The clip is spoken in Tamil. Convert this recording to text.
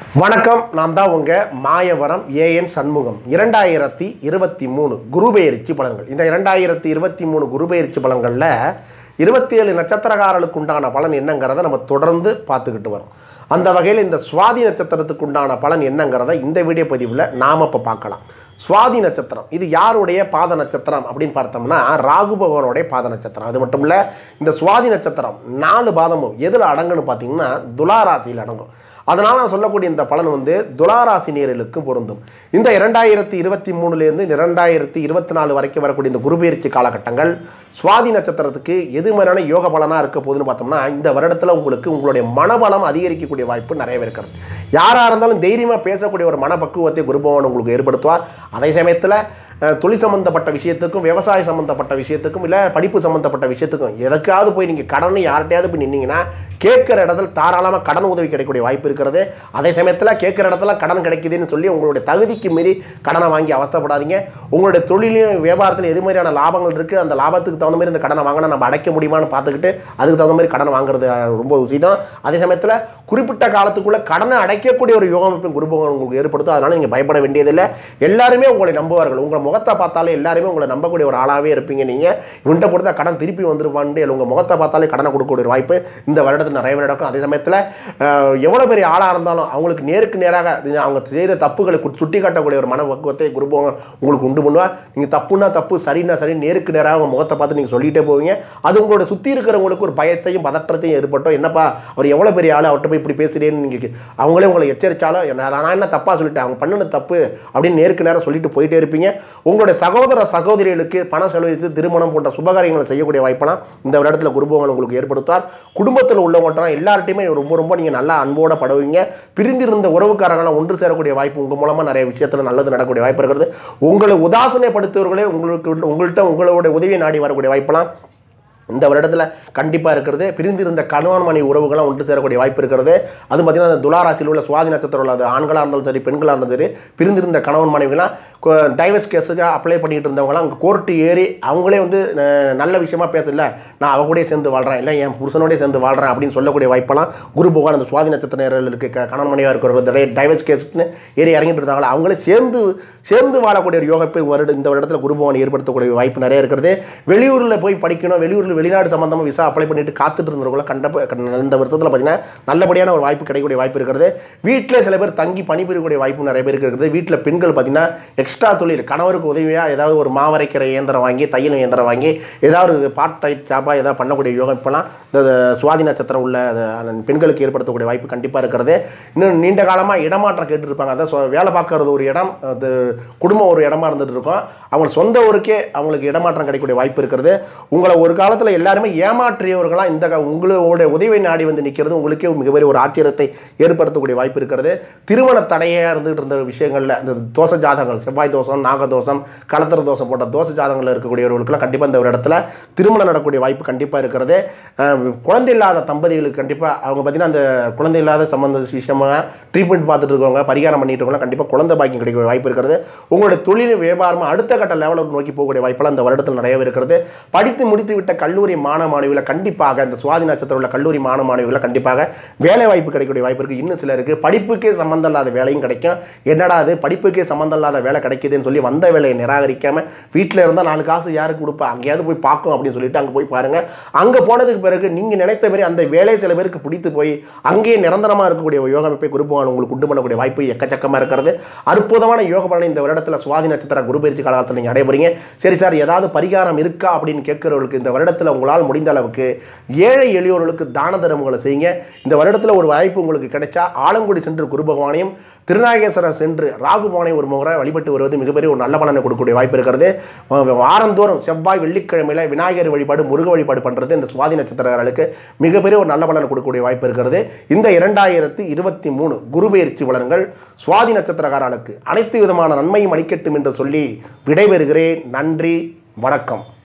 வணக்கம் நான் தான் உங்கள் மாயவரம் ஏஎன் சண்முகம் இரண்டாயிரத்தி இருபத்தி மூணு குருபெயர்ச்சி பலன்கள் இந்த இரண்டாயிரத்தி இருபத்தி மூணு குருபெயர்ச்சி பலன்களில் இருபத்தி ஏழு நட்சத்திரக்காரர்களுக்கு உண்டான பலன் என்னங்கிறத நம்ம தொடர்ந்து பார்த்துக்கிட்டு வரோம் அந்த வகையில் இந்த சுவாதி நட்சத்திரத்துக்கு உண்டான பலன் என்னங்கிறத இந்த வீடியோ பதிவில் நாம் இப்போ பார்க்கலாம் சுவாதி நட்சத்திரம் இது யாருடைய பாத நட்சத்திரம் அப்படின்னு பார்த்தோம்னா ராகு பகவானுடைய பாத நட்சத்திரம் அது மட்டும் இல்லை இந்த சுவாதி நட்சத்திரம் நாலு பாதமும் எதில் அடங்குன்னு பார்த்தீங்கன்னா துலாராசியில் அடங்கும் அதனால் நான் சொல்லக்கூடிய இந்த பலன் வந்து துலாராசி நேர்களுக்கு பொருந்தும் இந்த இரண்டாயிரத்தி இருபத்தி மூணுலேருந்து இந்த இரண்டாயிரத்தி இருபத்தி நாலு வரைக்கும் வரக்கூடிய இந்த குருபெயர்ச்சி காலகட்டங்கள் சுவாதி நட்சத்திரத்துக்கு எது மாதிரியான யோக பலனாக இருக்க போகுதுன்னு பார்த்தோம்னா இந்த வருடத்தில் உங்களுக்கு உங்களுடைய மனபலம் அதிகரிக்கக்கூடிய வாய்ப்பு நிறையவே இருக்கிறது யாராக இருந்தாலும் தைரியமாக பேசக்கூடிய ஒரு மனப்பக்குவத்தை குருபவன் உங்களுக்கு ஏற்படுத்துவார் அதே சமயத்தில் அஹ், தொழில் சம்மந்தப்பட்ட விஷயத்துக்கும் விவசாய சம்மந்தப்பட்ட விஷயத்துக்கும் இல்லை படிப்பு சம்மந்தப்பட்ட விஷயத்துக்கும் எதுக்காவது போய் நீங்கள் கடன் யார்கிட்டயாவது போய் நின்னீங்கன்னா கேட்குற இடத்துல தாராளமாக கடன் உதவி கிடைக்கக்கூடிய வாய்ப்பு இருக்கிறது அதே சமயத்தில் கேட்குற இடத்துல கடன் கிடைக்குதுன்னு சொல்லி உங்களுடைய தகுதிக்கு மீறி கடனை வாங்கி அவஸ்தைப்படாதீங்க உங்களுடைய தொழிலையும் வியாபாரத்தில் எது மாதிரியான லாபங்கள் இருக்குது அந்த லாபத்துக்கு தகுந்த மாதிரி இந்த கடனை வாங்கினா நம்ம அடைக்க முடியுமான்னு பார்த்துக்கிட்டு அதுக்கு தகுந்த மாதிரி கடன் வாங்குறது அஹ், ரொம்ப உசிதம் அதே சமயத்தில் குறிப்பிட்ட காலத்துக்குள்ளே கடனை அடைக்கக்கூடிய ஒரு யோகமைப்பின் குருபவன் உங்களுக்கு ஏற்படுத்தும் அதனால் நீங்கள் பயப்பட வேண்டியதில்லை எல்லாருமே உங்களை நம்புவார்கள் உங்களை முகத்தை பார்த்தாலே எல்லாருமே உங்களை நம்பக்கூடிய ஒரு ஆளாகவே இருப்பீங்க நீங்கள் இவன்கிட்ட கொடுத்தா கடன் திருப்பி வந்துருவான்ட்டு இல்லை உங்கள் முகத்தை பார்த்தாலே கடனை கொடுக்கக்கூடிய ஒரு வாய்ப்பு இந்த வருடத்தில் நிறையவே நடக்கும் அதே சமயத்தில் எவ்வளோ பெரிய ஆளாக இருந்தாலும் அவங்களுக்கு நேருக்கு நேராக இது அவங்க செய்கிற தப்புகளை கு- சுட்டி காட்டக்கூடிய ஒரு மன பக்குவத்தை குருபவன் உங்களுக்கு உண்டு பண்ணுவார் நீங்கள் தப்புன்னா தப்பு சரின்னா சரி நேருக்கு நேராக அவங்க முகத்தை பார்த்து நீங்கள் சொல்லிட்டே போவீங்க அது உங்களோட சுற்றி இருக்கிறவங்களுக்கு ஒரு பயத்தையும் பதற்றத்தையும் ஏற்பட்டோம் என்னப்பா அவர் எவ்வளோ பெரிய ஆள் அவர்கிட்ட போய் இப்படி பேசுகிறேன்னு நீங்கள் அவங்களே உங்களை எச்சரித்தாலும் நான் நான் என்ன தப்பாக சொல்லிட்டேன் அவங்க பண்ணின தப்பு அப்படின்னு நேருக்கு நேரம் சொல்லிட்டு போயிட்டே இருப்பீங்க உங்களுடைய சகோதர சகோதரிகளுக்கு பணம் செலவழித்து திருமணம் போன்ற சுபகாரியங்களை செய்யக்கூடிய வாய்ப்பெல்லாம் இந்த வருடத்தில் குருபவன் உங்களுக்கு ஏற்படுத்துவார் குடும்பத்தில் உள்ளவங்கள்ட்ட எல்லார்ட்டையுமே ரொம்ப ரொம்ப நீங்கள் நல்லா அன்போட படுவீங்க பிரிந்திருந்த உறவுக்காரங்களாம் ஒன்று சேரக்கூடிய வாய்ப்பு உங்கள் மூலமாக நிறைய விஷயத்தில் நல்லது நடக்கக்கூடிய வாய்ப்பு இருக்கிறது உங்களை உதாசனைப்படுத்துவர்களே உங்களுக்கு உங்கள்கிட்ட உங்களுடைய உதவியை நாடி வரக்கூடிய வாய்ப்பெல்லாம் இந்த வருடத்தில் கண்டிப்பாக இருக்கிறது பிரிந்திருந்த கணவன் மணி உறவுகளாம் ஒன்று சேரக்கூடிய வாய்ப்பு இருக்கிறது அது பார்த்திங்கன்னா அந்த துளாராசியில் உள்ள சுவாதி நட்சத்திரம் உள்ள அது ஆண்களாக இருந்தாலும் சரி பெண்களாக இருந்தாலும் சரி பிரிந்திருந்த கணவன் மனைவிகளாம் டைவர்ஸ் கேஸுக்கு அப்ளை பண்ணிட்டு இருந்தவங்களாம் அங்கே கோர்ட்டு ஏறி அவங்களே வந்து அஹ், நல்ல விஷயமா பேசல நான் அவ கூடயே சேர்ந்து வாழ்கிறேன் இல்லை என் புருஷனோடய சேர்ந்து வாழ்கிறேன் அப்படின்னு சொல்லக்கூடிய வாய்ப்பெல்லாம் குரு பகவான் அந்த சுவாதி நட்சத்திர நேரர்களுக்கு க- கணவன் மனைவியாக இருக்கிற டைவர்ஸ் கேஸ்னு ஏறி இறங்கிட்டு இருந்தாங்களா அவங்களே சேர்ந்து சேர்ந்து வாழக்கூடிய ஒரு யோகப்பை வருட இந்த வருடத்தில் குரு பகவான் ஏற்படுத்தக்கூடிய வாய்ப்பு நிறைய இருக்கிறது வெளியூரில் போய் படிக்கணும் வெளியூரில் வெளிநாடு சம்மந்தமாக விசா அப்ளை பண்ணிட்டு காத்துட்டு இருந்தவங்கள கண்ட இந்த வருஷத்தில் பார்த்தீங்கன்னா நல்லபடியான ஒரு வாய்ப்பு கிடைக்கக்கூடிய வாய்ப்பு இருக்கிறது வீட்டில் சில பேர் தங்கி பணிபுரியக்கூடிய வாய்ப்பு நிறைய பேருக்கு இருக்குது வீட்டில் பெண்கள் பார்த்தீங்கன்னா எக்ஸ்ட்ரா தொழில் கணவருக்கு உதவியாக ஏதாவது ஒரு மாவரைக்கிற இயந்திரம் வாங்கி தையல் இயந்திரம் வாங்கி ஏதாவது ஒரு பார்ட் டைப் ஜாப்பாக ஏதாவது பண்ணக்கூடிய யோகம் இப்போலாம் இந்த சுவாதி நட்சத்திரம் உள்ள அது, அந்த பெண்களுக்கு ஏற்படுத்தக்கூடிய வாய்ப்பு கண்டிப்பாக இருக்கிறது இன்னும் நீண்ட காலமாக இடமாற்றம் கேட்டுருப்பாங்க அதான் சொ- வேலை பார்க்கறது ஒரு இடம் அது குடும்பம் ஒரு இடமா இருந்துட்டு இருக்கும் அவங்க சொந்த ஊருக்கே அவங்களுக்கு இடமாற்றம் கிடைக்கக்கூடிய வாய்ப்பு இருக்கிறது உங்களை ஒரு காலத்தில் எல்லாருமே ஏமாற்றியவர்களாக இந்த க- உங்களுடைய உதவி நாடி வந்து நிற்கிறது உங்களுக்கே மிகப்பெரிய ஒரு ஆச்சரியத்தை ஏற்படுத்தக்கூடிய வாய்ப்பு இருக்கிறது திருமண தடையாக இருந்துகிட்டு இருந்த விஷயங்களில் இந்த தோசை ஜாதகங்கள் செவ்வாய் தோஷம் நாகதோஷம் கலத்தர தோஷம் போன்ற தோசை ஜாதகங்கள் இருக்கக்கூடியவர்களுக்கெல்லாம் கண்டிப்பாக இந்த ஒரு இடத்துல திருமணம் நடக்கக்கூடிய வாய்ப்பு கண்டிப்பாக இருக்கிறது அஹ், குழந்தை இல்லாத தம்பதிகளுக்கு கண்டிப்பாக அவங்க பார்த்தீங்கன்னா அந்த குழந்தை இல்லாத சம்பந்த விஷயமாக ட்ரீட்மெண்ட் பார்த்துட்டு இருக்கவங்க பரிகாரம் பண்ணிட்டு இருக்கவங்க கண்டிப்பாக குழந்தை பாக்கியம் கிடைக்கிற வாய்ப்பு இருக்கிறது உங்களுடைய தொழில் வியாபாரம் அடுத்த கட்ட லெவலில் நோக்கி போகக்கூடிய வாய்ப்பெல்லாம் இந்த வருடத்தில் நிறையவே இருக்கிறது படித்து முடித்து விட்ட கல்லூரி மாணவ மாணவிகளை கண்டிப்பாக இந்த சுவாதி நட்சத்திரம் உள்ள கல்லூரி மாணவ மாணவிகளை கண்டிப்பாக வேலை வாய்ப்பு கிடைக்கக்கூடிய வாய்ப்பு இருக்குது இன்னும் சிலருக்கு படிப்புக்கே சம்மந்தம் இல்லாத வேலையும் கிடைக்கும் என்னடா அது படிப்புக்கே சம்மந்தம் இல்லாத வேலை கிடைக்குதுன்னு சொல்லி வந்த வேலையை நிராகரிக்காம வீட்டில் இருந்தால் நாலு காசு யாருக்கு கொடுப்பா அங்கேயாவது போய் பார்க்கும் அப்படின்னு சொல்லிட்டு அங்கே போய் பாருங்க அங்கே போனதுக்கு பிறகு நீங்கள் நினைத்த மாதிரி அந்த வேலை சில பேருக்கு பிடித்து போய் அங்கேயே நிரந்தரமாக இருக்கக்கூடிய ஒரு யோகமைப்பை குருபவான் உங்களுக்கு உண்டு பண்ணக்கூடிய வாய்ப்பு எக்கச்சக்கமாக இருக்கிறது அற்புதமான யோக பலனை இந்த வருடத்தில் சுவாதி நட்சத்திர குரு பயிற்சி காலத்தில் நீங்கள் அடைபறீங்க சரி சார் ஏதாவது பரிகாரம் இருக்கா அப்படின்னு கேட்குறவர்களுக்கு இந்த வருடத்தில் உங்களால் முடிந்த அளவுக்கு ஏழை எளியோர்களுக்கு தான தர்மங்களை செய்யுங்க இந்த வருடத்தில் ஒரு வாய்ப்பு உங்களுக்கு கிடைச்சா ஆலங்குடி சென்று குரு பகவானையும் திருநாகேஸ்வரம் சென்று ராகு பகவானை ஒரு முறை வழிபட்டு வருவது மிகப்பெரிய ஒரு நல்ல பலனை கொடுக்கக்கூடிய வாய்ப்பு இருக்கிறது அஹ் வாரந்தோறும் செவ்வாய் வெள்ளிக்கிழமையில விநாயகர் வழிபாடு முருக வழிபாடு பண்ணுறது இந்த சுவாதி நட்சத்திரங்களுக்கு மிகப்பெரிய ஒரு நல்ல பலனை கொடுக்கக்கூடிய வாய்ப்பு இருக்கிறது இந்த இரண்டாயிரத்தி இருபத்தி மூணு குரு பயிற்சி பலன்கள் சுவாதி நட்சத்திரக்காரர்களுக்கு அனைத்து விதமான நன்மையும் அளிக்கட்டும் என்று சொல்லி விடைபெறுகிறேன் நன்றி வணக்கம்